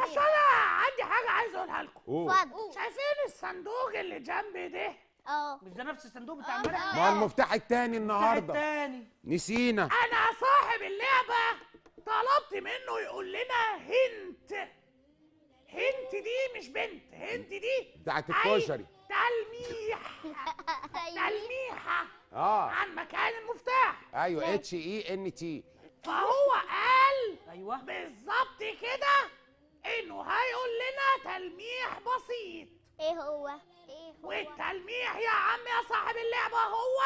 بس انا عندي حاجه عايز اقولها لكم قول اتفضل شايفين الصندوق اللي جنبي ده اه مش ده نفس الصندوق بتاع امبارح ما هو المفتاح التاني النهارده التاني نسينا انا صاحب اللعبه طلبت منه يقول لنا هنت هنت دي مش بنت هنت دي بتاعت أي الكشري تلميح تلميحه اه عن مكان المفتاح ايوه اتش اي ان تي فهو قال ايوه بالظبط كده انه هيقول لنا تلميح بسيط ايه هو ايه هو والتلميح يا عم يا صاحب اللعبه هو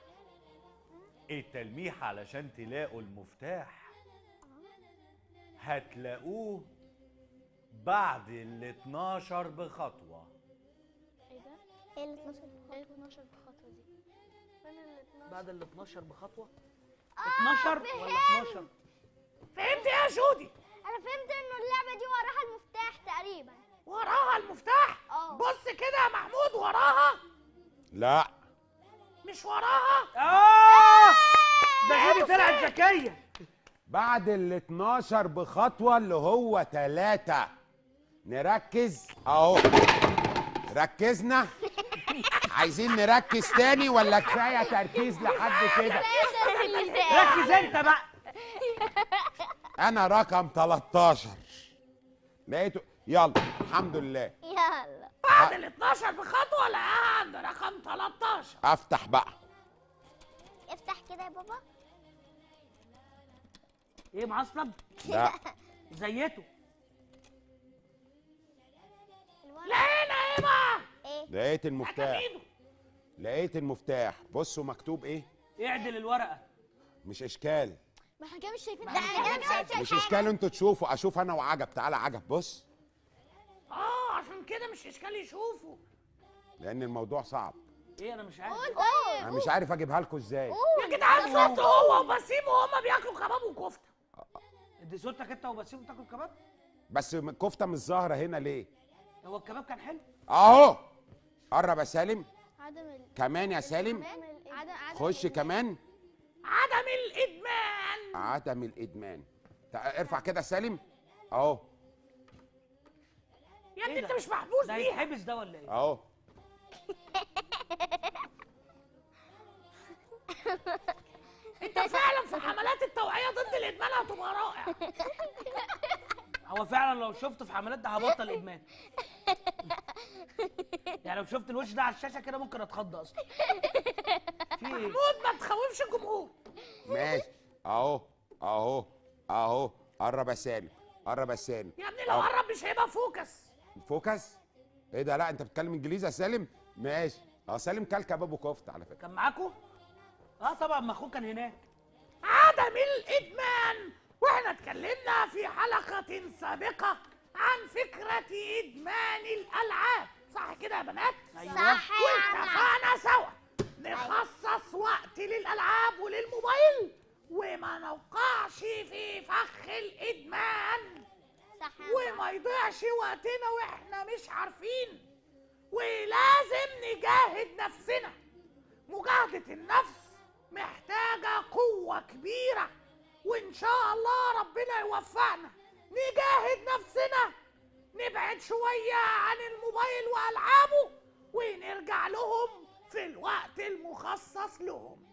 التلميح علشان تلاقوا المفتاح هتلاقوه بعد ال 12 بخطوة ايه ده ايه اللي 12 ايه 12 بخطوه دي فين ال 12 بعد ال 12 بخطوه 12 ولا 12 فهمت يا جودي انا فهمت انه اللعبه دي وراها المفتاح تقريبا وراها المفتاح اه. بص كده يا محمود وراها لا مش وراها اه ده غيري طلعت ذكيه بعد ال 12 بخطوه اللي هو ثلاثة نركز اهو ركزنا عايزين نركز تاني ولا كفايه تركيز لحد كده ركز انت بقى انا رقم 13 لقيته يلا الحمد لله يلا بعد ال 12 بخطوه لقاها عند رقم 13 افتح بقى افتح كده يا بابا ايه معصلب لا زيته الورق لقينا ايه بقى؟ ايه لقيت المفتاح ايده لقيت المفتاح بصوا مكتوب ايه اعدل الورقه مش اشكال ما احنا كده مش شايفين ده انا كده مش مش شايفة اشكال انتوا تشوفوا اشوف انا وعجب تعالى عجب بص اه عشان كده مش اشكال يشوفوا لان الموضوع صعب ايه انا مش عارف حاجة. انا مش عارف اجيبها لكم ازاي يا جدعان صوت هو وبسيم وهما بياكلوا كباب وكفته دي صورتك انت وبسيم تاكل كباب بس الكفته مش ظاهره هنا ليه هو الكباب كان حلو اهو قرب يا سالم عدم ال كمان يا سالم عدم عدم خش كمان عدم الادمان عدم الادمان تع- ارفع كده يا سالم اهو يا ابني إيه انت ده؟ مش محبوس ده بيها هيتحبس ده ولا ايه اهو انت فعلا في حملات التوعيه ضد الادمان هتبقى رائع هو فعلا لو شفته في حملات ده هبطل ادمان يعني لو شفت الوش ده على الشاشه كده ممكن اتخض اصلا في ايه محمود ما تخوفش الجمهور ماشي اهو اهو اهو قرب يا سالم قرب يا سالم يا ابني لو أهو. قرب مش هيبقى فوكس فوكس ايه ده لا انت بتتكلم انجليزي يا سالم ماشي اه سالم كل كباب وكفته على فكره كان معاكوا اه طبعا ما اخوه كان هناك عدم الادمان واحنا اتكلمنا في حلقه سابقه عن فكره ادمان الالعاب صح كده يا بنات ايوه صح يا عم واتفقنا سوا نخصص وقت للالعاب وللموبايل وما نوقعش في فخ الادمان صح يا عم وما يضيعش وقتنا واحنا مش عارفين ولازم نجاهد نفسنا مجاهدة النفس محتاجة قوة كبيرة وإن شاء الله ربنا يوفقنا نجاهد نفسنا نبعد شوية عن الموبايل وألعابه ونرجع لهم في الوقت المخصص لهم